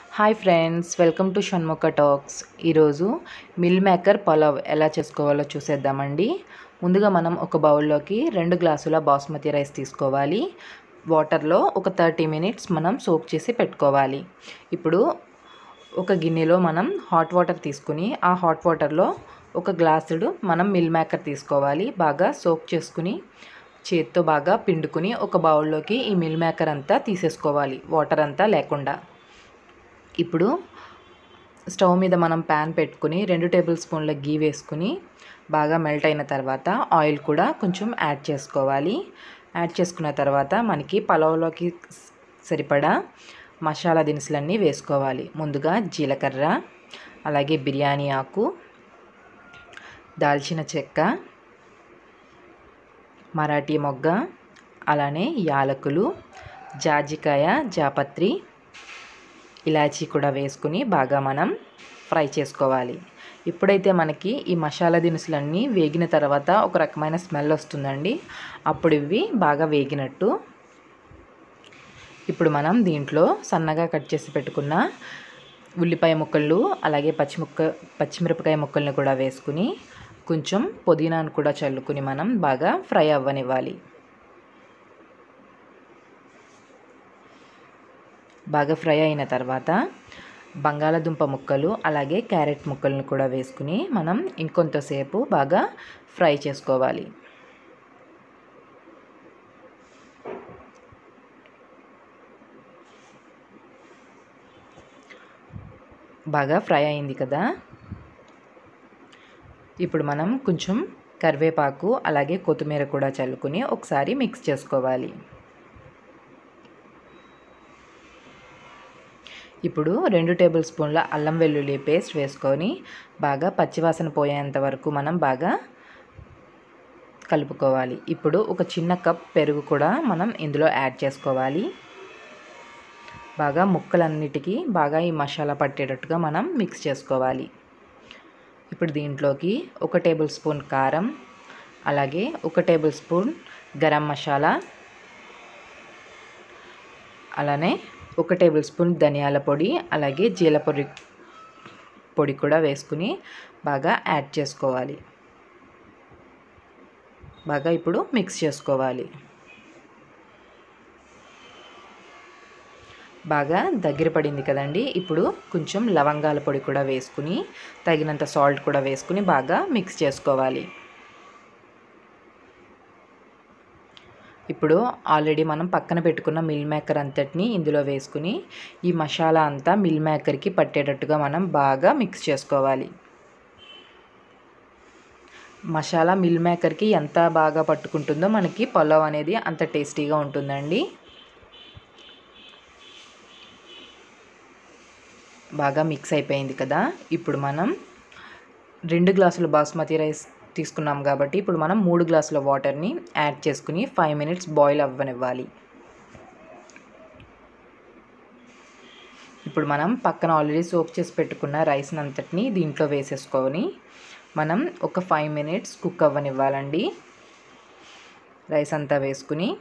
hi friends welcome to Shanmukha talks ఈరోజు mill maker pulao ఎలా చేసుకోవాలో చూసేద్దామండి ముందుగా మనం ఒక బౌల్లోకి రెండు గ్లాసుల బాస్మతి రైస్ తీసుకోవాలి వాటర్లో ఒక థర్టీ మినిట్స్ మనం సోక్ చేసి పెట్టుకోవాలి ఇప్పుడు ఒక గిన్నెలో మనం హాట్ వాటర్ తీసుకుని ఆ హాట్ వాటర్లో ఒక గ్లాసుడు మనం మిల్ మేకర్ తీసుకోవాలి బాగా సోక్ చేసుకుని చేత్తో బాగా పిండుకుని ఒక బౌల్లోకి ఈ మిల్ మేకర్ అంతా తీసేసుకోవాలి వాటర్ అంతా లేకుండా ఇప్పుడు స్టవ్ మీద మనం ప్యాన్ పెట్టుకుని రెండు టేబుల్ స్పూన్ల గీ వేసుకుని బాగా మెల్ట్ అయిన తర్వాత ఆయిల్ కూడా కొంచెం యాడ్ చేసుకోవాలి యాడ్ చేసుకున్న తర్వాత మనకి పలావ్లోకి సరిపడా మసాలా దినుసులన్నీ వేసుకోవాలి ముందుగా జీలకర్ర అలాగే బిర్యానీ ఆకు దాల్చిన చెక్క మరాఠీ మొగ్గ అలానే యాలకులు జాజికాయ జాపత్రి ఇలాచీ కూడా వేసుకుని బాగా మనం ఫ్రై చేసుకోవాలి ఇప్పుడైతే మనకి ఈ మసాలా దినుసులన్నీ వేగిన తర్వాత ఒక రకమైన స్మెల్ వస్తుందండి అప్పుడు ఇవి బాగా వేగినట్టు ఇప్పుడు మనం దీంట్లో సన్నగా కట్ చేసి పెట్టుకున్న ఉల్లిపాయ ముక్కలు అలాగే పచ్చిముక్క పచ్చిమిరపకాయ ముక్కల్ని కూడా వేసుకుని కొంచెం పుదీనాను కూడా చల్లుకుని మనం బాగా ఫ్రై అవ్వనివ్వాలి బాగా ఫ్రై అయిన తర్వాత బంగాళదుంప ముక్కలు అలాగే క్యారెట్ ముక్కలను కూడా వేసుకుని మనం ఇంకొంతసేపు బాగా ఫ్రై చేసుకోవాలి బాగా ఫ్రై అయింది కదా ఇప్పుడు మనం కొంచెం కరివేపాకు అలాగే కొత్తిమీర కూడా చల్లుకుని ఒకసారి మిక్స్ చేసుకోవాలి ఇప్పుడు రెండు టేబుల్ స్పూన్ల అల్లం వెల్లుల్లి పేస్ట్ వేసుకొని బాగా పచ్చివాసన పోయేంత వరకు మనం బాగా కలుపుకోవాలి ఇప్పుడు ఒక చిన్న కప్ పెరుగు కూడా మనం ఇందులో యాడ్ చేసుకోవాలి బాగా ముక్కలన్నిటికీ బాగా ఈ మసాలా పట్టేటట్టుగా మనం మిక్స్ చేసుకోవాలి ఇప్పుడు దీంట్లోకి ఒక టేబుల్ స్పూన్ కారం అలాగే ఒక టేబుల్ స్పూన్ గరం మసాలా అలానే ఒక టేబుల్ స్పూన్ ధనియాల పొడి అలాగే జీలపొడి పొడి కూడా వేసుకుని బాగా యాడ్ చేసుకోవాలి బాగా ఇప్పుడు మిక్స్ చేసుకోవాలి బాగా దగ్గర పడింది కదండి ఇప్పుడు కొంచెం లవంగాల పొడి కూడా వేసుకుని తగినంత సాల్ట్ కూడా వేసుకుని బాగా మిక్స్ చేసుకోవాలి ఇప్పుడు ఆల్రెడీ మనం పక్కన పెట్టుకున్న మిల్ మేకర్ అంతటిని ఇందులో వేసుకుని ఈ మసాలా అంతా మిల్ మేకర్కి పట్టేటట్టుగా మనం బాగా మిక్స్ చేసుకోవాలి మసాలా మిల్ మేకర్కి ఎంత బాగా పట్టుకుంటుందో మనకి పలావ్ అనేది అంత టేస్టీగా ఉంటుందండి బాగా మిక్స్ అయిపోయింది కదా ఇప్పుడు మనం రెండు గ్లాసుల బాస్మతి రైస్ తీసుకున్నాం కాబట్టి ఇప్పుడు మనం మూడు గ్లాసుల వాటర్ని యాడ్ చేసుకుని ఫైవ్ మినిట్స్ బాయిల్ అవ్వనివ్వాలి ఇప్పుడు మనం పక్కన ఆల్రెడీ సోప్ చేసి పెట్టుకున్న రైస్ అంతటిని దీంట్లో వేసేసుకొని మనం ఒక ఫైవ్ మినిట్స్ కుక్ అవ్వనివ్వాలండి రైస్ అంతా వేసుకుని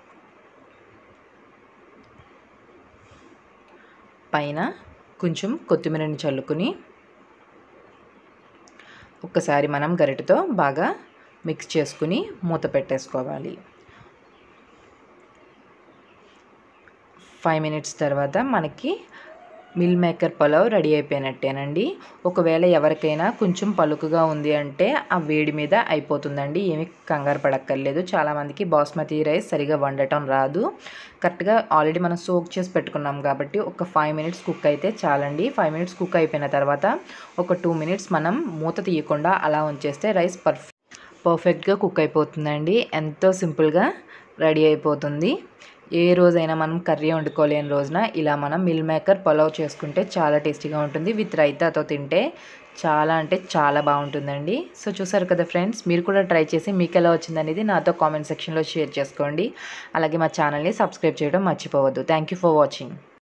పైన కొంచెం కొత్తిమీరని చల్లుకుని ఒక్కసారి మనం గరిటతో బాగా మిక్స్ చేసుకుని మూత పెట్టేసుకోవాలి ఫైవ్ మినిట్స్ తర్వాత మనకి మిల్ మేకర్ పలావ్ రెడీ అయిపోయినట్టేనండి ఒకవేళ ఎవరికైనా కొంచెం పలుకుగా ఉంది అంటే ఆ వేడి మీద అయిపోతుందండి ఏమి కంగారు పడక్కర్లేదు చాలామందికి బాస్మతి రైస్ సరిగా వండటం రాదు కరెక్ట్గా ఆల్రెడీ మనం సోక్ చేసి పెట్టుకున్నాం కాబట్టి ఒక ఫైవ్ మినిట్స్ కుక్ అయితే చాలండి ఫైవ్ మినిట్స్ కుక్ అయిపోయిన తర్వాత ఒక టూ మినిట్స్ మనం మూత తీయకుండా అలా ఉంచేస్తే రైస్ పర్ఫెక్ట్ పర్ఫెక్ట్గా కుక్ అయిపోతుందండి ఎంతో సింపుల్గా రెడీ అయిపోతుంది ఏ రోజైనా మనం కర్రీ వండుకోలేని రోజున ఇలా మనం మిల్ మేకర్ పలావ్ చేసుకుంటే చాలా టేస్టీగా ఉంటుంది విత్ రైతాతో తింటే చాలా అంటే చాలా బాగుంటుందండి సో చూసారు కదా ఫ్రెండ్స్ మీరు కూడా ట్రై చేసి మీకు ఎలా వచ్చిందనేది నాతో కామెంట్ సెక్షన్లో షేర్ చేసుకోండి అలాగే మా ఛానల్ని సబ్స్క్రైబ్ చేయడం మర్చిపోవద్దు థ్యాంక్ ఫర్ వాచింగ్